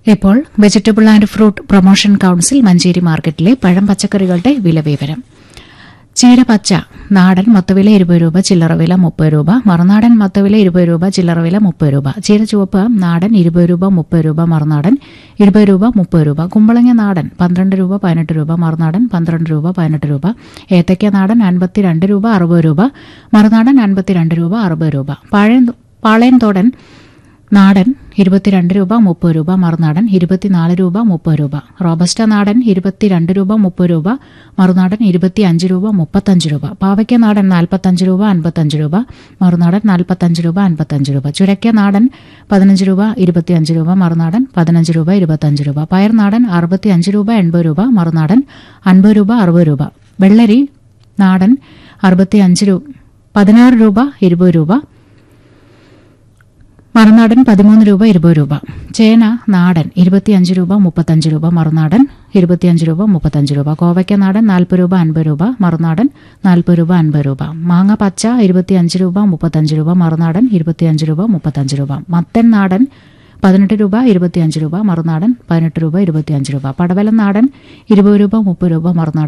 ഇപ്പോൾ vegetable and fruit promotion council Manjeri മാർക്കറ്റിലെ പഴം പച്ചക്കറികളുടെ വില വിവരം ചീര പച്ച നാടൻ മൊത്തവില ഇരുപത് രൂപ ചില്ലറ വില മുപ്പത് രൂപ മറുനാടൻ മൊത്തവില ഇരുപത് രൂപ ചില്ലറ വില മുപ്പത് രൂപ ചീര ചുവപ്പ് നാടൻ ഇരുപത് രൂപ മുപ്പത് രൂപ മറുനാടൻ ഇരുപത് രൂപ മുപ്പത് രൂപ കുമ്പളങ്ങ നാടൻ പന്ത്രണ്ട് രൂപ പതിനെട്ട് രൂപ മറുനാടൻ പന്ത്രണ്ട് രൂപ പതിനെട്ട് രൂപ ഏത്തയ്ക്ക നാടൻ അൻപത്തിരണ്ട് രൂപ അറുപത് രൂപ മറുനാടൻ അൻപത്തിരണ്ട് രൂപ അറുപത് രൂപ പാഴൻ പാളയംതോടൻ നാടൻ ഇരുപത്തിരണ്ട് രൂപ മുപ്പത് രൂപ മറുനാടൻ ഇരുപത്തിനാല് രൂപ മുപ്പത് രൂപ റോബസ്റ്റ നാടൻ ഇരുപത്തിരണ്ട് രൂപ മുപ്പത് രൂപ മറുനാടൻ ഇരുപത്തിയഞ്ച് രൂപ മുപ്പത്തഞ്ച് രൂപ പാവയ്ക്ക നാടൻ നാൽപ്പത്തഞ്ച് രൂപ അൻപത്തഞ്ച് രൂപ മറുനാടൻ നാൽപ്പത്തഞ്ച് രൂപ അൻപത്തഞ്ച് രൂപ ചുരക്ക നാടൻ പതിനഞ്ച് രൂപ ഇരുപത്തിയഞ്ച് രൂപ മറുനാടൻ പതിനഞ്ച് രൂപ ഇരുപത്തഞ്ച് രൂപ പയർ നാടൻ അറുപത്തിയഞ്ച് രൂപ എൺപത് രൂപ മറുനാടൻ അൻപത് രൂപ അറുപത് രൂപ വെള്ളരി നാടൻ അറുപത്തിയഞ്ച് രൂപ പതിനാറ് രൂപ ഇരുപത് രൂപ മറുനാടൻ പതിമൂന്ന് രൂപ ഇരുപത് രൂപ ചേന നാടൻ ഇരുപത്തിയഞ്ച് രൂപ മുപ്പത്തഞ്ച് രൂപ മറുനാടൻ ഇരുപത്തിയഞ്ച് രൂപ മുപ്പത്തഞ്ച് രൂപ കോവയ്ക്ക നാടൻ നാൽപ്പത് രൂപ അൻപത് രൂപ മറുനാടൻ നാൽപ്പത് രൂപ അൻപത് രൂപ മാങ്ങ പച്ച ഇരുപത്തിയഞ്ച് രൂപ മുപ്പത്തഞ്ച് രൂപ മറുനാടൻ ഇരുപത്തിയഞ്ച് രൂപ മുപ്പത്തഞ്ച് രൂപ മത്തൻ നാടൻ പതിനെട്ട് രൂപ ഇരുപത്തിയഞ്ച് രൂപ മറുനാടൻ പതിനെട്ട് രൂപ ഇരുപത്തിയഞ്ച് രൂപ പടവലം നാടൻ ഇരുപത് രൂപ മുപ്പത് രൂപ മറുനാടൻ